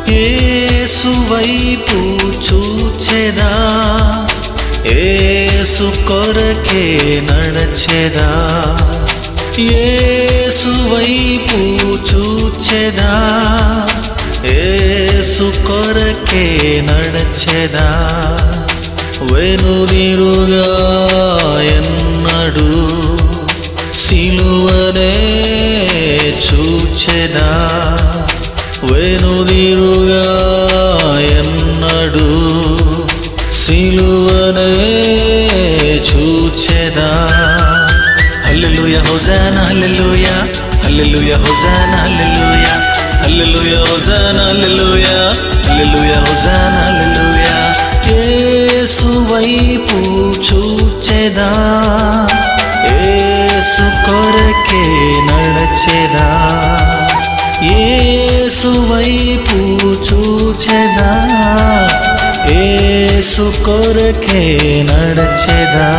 ఏసు వైపు చూచెదా ఏసు కొరకే నడచెదా ఏసు వైపు చూచెదా ఏసు కొరకే నడచెదా వెనుదిరుగా ఎన్నడు సిలువనే చూచెదా వెనుదిరుగా ఎన్నడు సిలువనే చూచెదా హల్లెలూయ హోజానా హల్లెలూయ హల్లెలూయ హోజానా హల్లెలూయ హల్లెలూయ హోజానా హల్లెలూయ హల్లెలూయ హోజానా హల్లెలూయ యేసు వైపు చూచెదా యేసు కొరకే నడచెదా యేసు వైపు చూచెదా యేసు కొరకే నడచెదా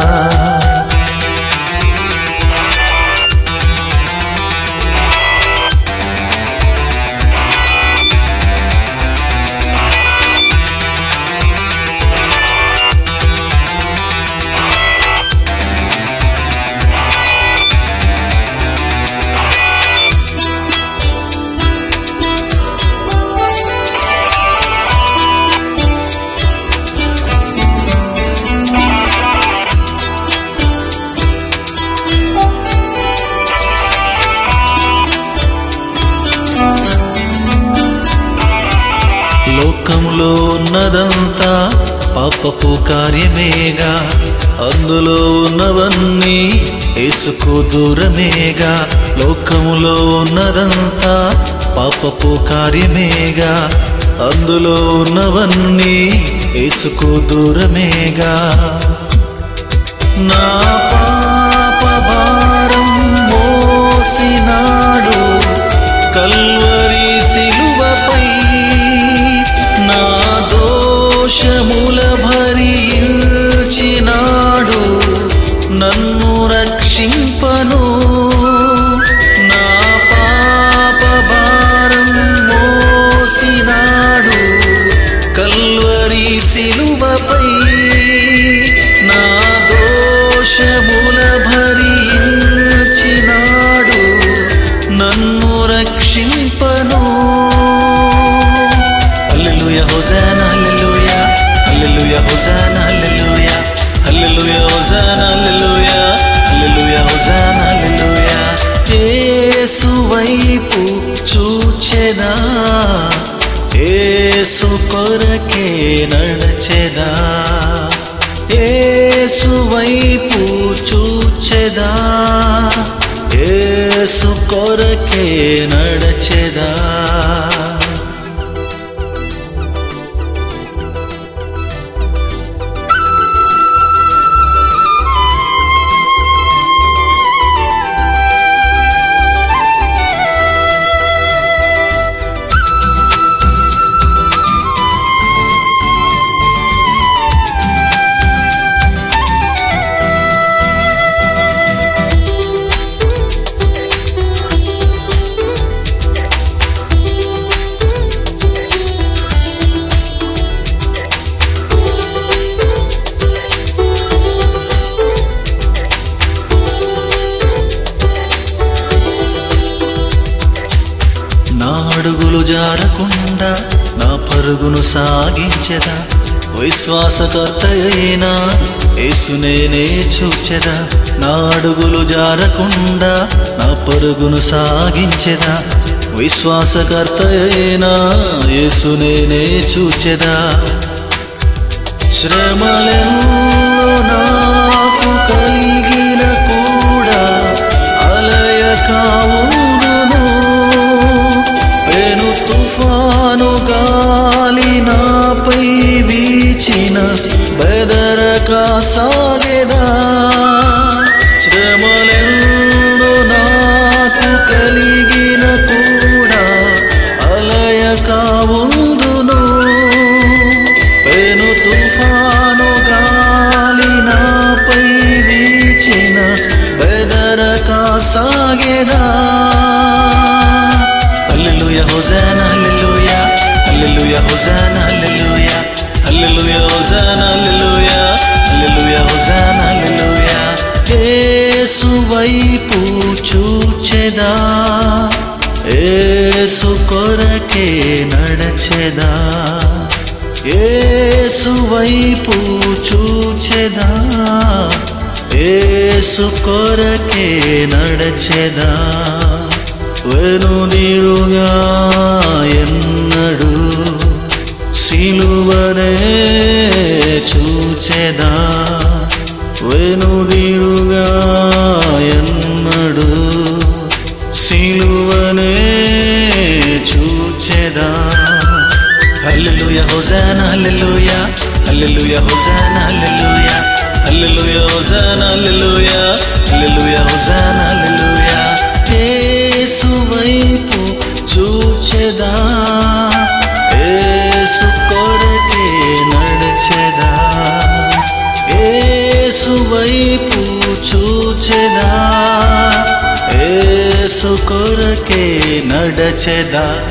లోకంలో ఉన్నదంతా పాపపు కార్యమేగా అందులో ఉన్నవన్నీ యేసుకు దూరమేగా లోకములో ఉన్నదంతా పాపపు కార్యమేగా అందులో ఉన్నవన్నీ యేసుకు దూరమేగా నా పాప భారం మోసినాడు కల్వరి సిలువపై నా దోషముల భరించినాడు నన్ను రక్షింపను నా పాప భారం మోసినాడు కల్వరి సిలువపై నా దోషముల భరించినాడు నన్ను రక్షింపను హల్లెలూయ హోజానా హల్లెలూయ హల్లెలూయ హోజానా హల్లెలూయ హల్లెలూయ హోజానా హల్లెలూయ హల్లెలూయ హోజానా హల్లెలూయ యేసు వైపు చూచెదా యేసు కొరకే నడచెదా యేసు వైపు చూచెదా యేసు కొరకే నడచెదా నా అడుగులు జారకుండా నా పరుగును సాగించెదా విశ్వాసకర్త అయినా యేసునేనే చూచెదా నా అడుగులు జారకుండా నా పరుగును సాగించెదా విశ్వాసకర్త అయినా యేసునేనే చూచెదా శ్రమలెన్నో నాకు కలిగిన కూడా అలయక ఉందును పెను తుఫాను గాలి నాపై వీచిన బెదరక సాగెదా శ్రమలెన్నో నాకు కలిగిన కూడా అలయక ఉందును పెను తుఫాను గాలి నాపై వీచిన బెదరక సాగెదా హల్లెలూయ హోజానా హల్లెలూయ ఏసు వైపు చూచెదా ఏసు కొరకే నడచెదా ఏసు వైపు చూచెదా ఏసు కొరకే నడచెదా వెనుదిరుగా ఎన్నడు సిలువనే చూచెదా వెనుదిరుగా ఎన్నడు సిలువనే చూచెదా hallelujah hosanna hallelujah hallelujah hosanna hallelujah hallelujah hosanna hallelujah hallelujah hosanna hallelujah Yesu వైపు చూచెదా యేసు కొరకే నడచెదా యేసు వైపు చూచెదా యేసు కొరకే నడచెదా